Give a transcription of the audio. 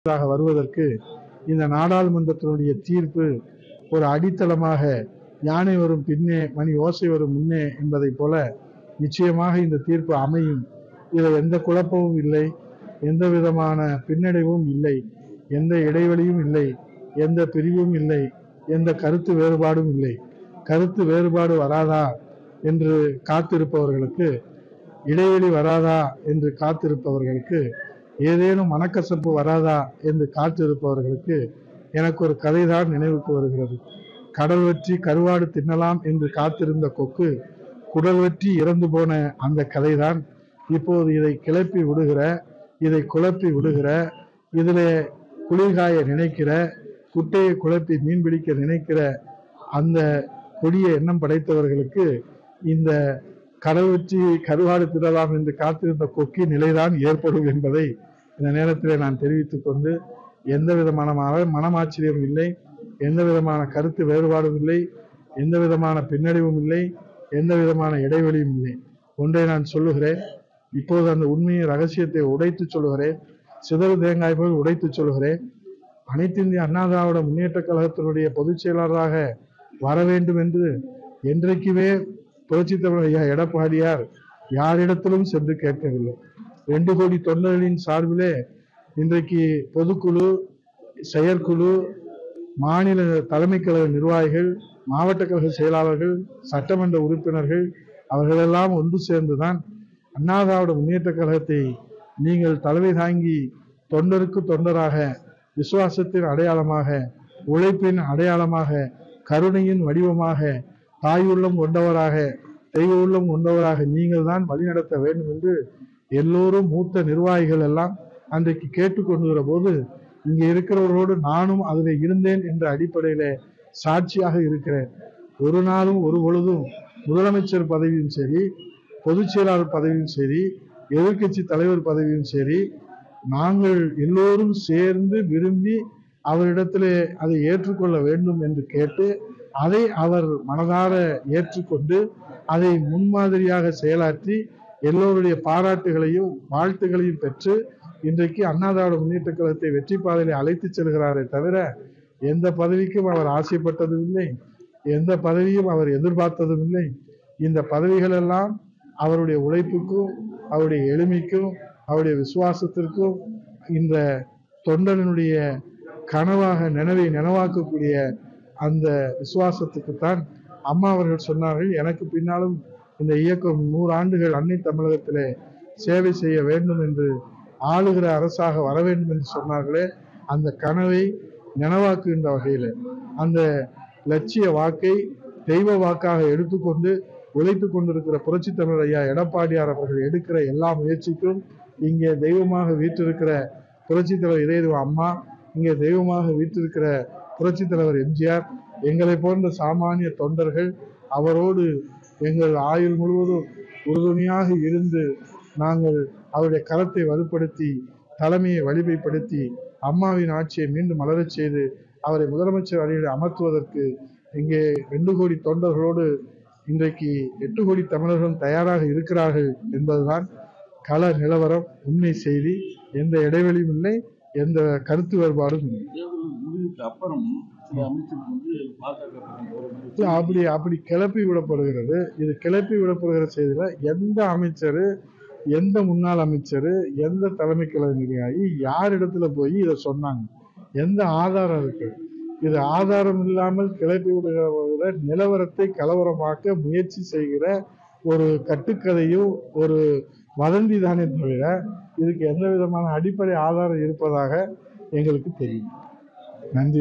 ஆக வருவதற்கு இந்த நாடாளுமன்றத்தினுடைய தீர்ப்பு ஒரு அடித்தளமாக யானை வரும் பின்னே மணி ஓசை வரும் முன்னே என்பதைப் போல நிச்சயமாக இந்த தீர்ப்பு அமையும் இதில் எந்த குழப்பமும் இல்லை எந்த விதமான பின்னடைவும் இல்லை எந்த இடைவெளியும் இல்லை எந்த பிரிவும் இல்லை எந்த கருத்து வேறுபாடும் இல்லை கருத்து வேறுபாடு வராதா என்று காத்திருப்பவர்களுக்கு இடைவெளி வராதா என்று காத்திருப்பவர்களுக்கு ஏதேனும் மனக்கசப்பு வராதா என்று காத்திருப்பவர்களுக்கு எனக்கு ஒரு கதைதான் நினைவுக்கு வருகிறது கடல் வெற்றி கருவாடு தின்னலாம் என்று காத்திருந்த கொக்கு குடல் வெற்றி இறந்து போன அந்த கதைதான் இப்போது இதை கிளப்பி விடுகிற இதை குழப்பி விடுகிற இதிலே குளிர்காய நினைக்கிற குட்டையை குழப்பி மீன் பிடிக்க நினைக்கிற அந்த கொடிய எண்ணம் படைத்தவர்களுக்கு இந்த கடல் வெற்றி கருவாடு திரலாம் என்று காத்திருந்த கொக்கி நிலைதான் ஏற்படும் என்பதை இந்த நேரத்திலே நான் தெரிவித்துக் கொண்டு எந்த விதமான மன மனமாச்சரியம் இல்லை எந்த விதமான கருத்து வேறுபாடும் இல்லை எந்த விதமான பின்னடைவும் இல்லை எந்த விதமான இடைவெளியும் இல்லை ஒன்றை நான் சொல்லுகிறேன் இப்போது அந்த உண்மையின் ரகசியத்தை உடைத்து சொல்லுகிறேன் சிதறு தேங்காய் போல் உடைத்து சொல்லுகிறேன் அனைத்து இந்திய அண்ணா திராவிட முன்னேற்ற கழகத்தினுடைய பொதுச் செயலாளராக வர வேண்டும் என்று என்றைக்குமே புரட்சித் தமிழர் ஐயா எடப்பாடியார் யாரிடத்திலும் சென்று கேட்கவில்லை ரெண்டு கோடி தொண்டர்களின் சார்பிலே இன்றைக்கு பொதுக்குழு செயற்குழு மாநில தலைமை கழக நிர்வாகிகள் மாவட்ட கழக செயலாளர்கள் சட்டமன்ற உறுப்பினர்கள் அவர்களெல்லாம் ஒன்று சேர்ந்துதான் அண்ணா திராவிட முன்னேற்ற கழகத்தை நீங்கள் தலைமை தாங்கி தொண்டருக்கு தொண்டராக விசுவாசத்தின் அடையாளமாக உழைப்பின் அடையாளமாக கருணையின் வடிவமாக தாய் உள்ளம் கொண்டவராக தெய்வ உள்ளம் கொண்டவராக நீங்கள் தான் வழிநடத்த வேண்டும் என்று எல்லோரும் மூத்த நிர்வாகிகள் எல்லாம் அன்றைக்கு கேட்டுக்கொண்டுகிற போது இங்கே இருக்கிறவர்களோடு நானும் அதில் இருந்தேன் என்ற அடிப்படையில சாட்சியாக இருக்கிறேன் ஒரு நாளும் ஒரு பொழுதும் முதலமைச்சர் பதவியும் சரி பொதுச் செயலாளர் பதவியும் சரி எதிர்க்கட்சி தலைவர் பதவியும் சரி நாங்கள் எல்லோரும் சேர்ந்து விரும்பி அவரிடத்திலே அதை ஏற்றுக்கொள்ள வேண்டும் என்று கேட்டு அதை அவர் மனதார ஏற்றுக்கொண்டு அதை முன்மாதிரியாக செயலாற்றி எல்லோருடைய பாராட்டுகளையும் வாழ்த்துகளையும் பெற்று இன்றைக்கு அண்ணா திராவிட முன்னேற்ற கழகத்தை வெற்றி பாதையிலே அழைத்து செல்கிறாரே தவிர எந்த பதவிக்கும் அவர் ஆசைப்பட்டதும் இல்லை எந்த பதவியும் அவர் எதிர்பார்த்ததும் இல்லை இந்த பதவிகள் எல்லாம் அவருடைய உழைப்புக்கும் அவருடைய எளிமைக்கும் அவருடைய விசுவாசத்திற்கும் இந்த தொண்டனுடைய கனவாக நினைவை நினைவாக்கக்கூடிய அந்த விசுவாசத்துக்குத்தான் அம்மா அவர்கள் சொன்னார்கள் எனக்கு பின்னாலும் இந்த இயக்கம் நூறு ஆண்டுகள் அன்னை தமிழகத்திலே சேவை செய்ய வேண்டும் என்று ஆளுகிற அரசாக வர வேண்டும் என்று சொன்னார்களே அந்த கனவை நினைவாக்குகின்ற வகையில் அந்த லட்சிய வாக்கை தெய்வ வாக்காக எடுத்துக்கொண்டு உழைத்து கொண்டிருக்கிற புரட்சி தமிழர் ஐயா எடப்பாடியார் அவர்கள் எடுக்கிற எல்லா முயற்சிக்கும் இங்கே தெய்வமாக வீற்றிருக்கிற புரட்சி தலைவர் இதய அம்மா இங்கே தெய்வமாக வீற்றிருக்கிற புரட்சி தலைவர் எம்ஜிஆர் எங்களை போன்ற சாமானிய தொண்டர்கள் அவரோடு எங்கள் ஆயுள் முழுவதும் உறுதுணையாக இருந்து நாங்கள் அவருடைய கரத்தை வலுப்படுத்தி தலைமையை வலிமைப்படுத்தி அம்மாவின் ஆட்சியை மீண்டும் மலரச் செய்து அவரை முதலமைச்சர் அணியில் அமர்த்துவதற்கு இங்கே ரெண்டு கோடி தொண்டர்களோடு இன்றைக்கு எட்டு கோடி தமிழர்களும் தயாராக இருக்கிறார்கள் என்பதுதான் கள நிலவரம் உண்மை செய்தி எந்த இடைவெளியும் இல்லை எந்த கருத்து வேறுபாடும் இல்லை தேர்தல் முடிவுக்கு அப்புறம் சில அமைச்சருக்கு வந்து பாஜக பக்கம் போற மாதிரி இல்ல, அப்படி அப்படி கிளப்பி விடப்படுகிறது இது கிளப்பி விடப்படுகிற செய்தியில எந்த அமைச்சர் எந்த முன்னாள் அமைச்சர் எந்த தலைமை கழக நிர்வாகி யார் இடத்துல போய் இதை சொன்னாங்க எந்த ஆதாரம் இருக்கு இது ஆதாரம் இல்லாமல் கிளப்பி விடுகிற நிலவரத்தை கலவரமாக்க முயற்சி செய்கிற ஒரு கட்டுக்கதையும் ஒரு வதந்தி தானே தவிர இதுக்கு எந்த விதமான அடிப்படை ஆதாரம் இருப்பதாக எங்களுக்கு தெரியும் நன்றி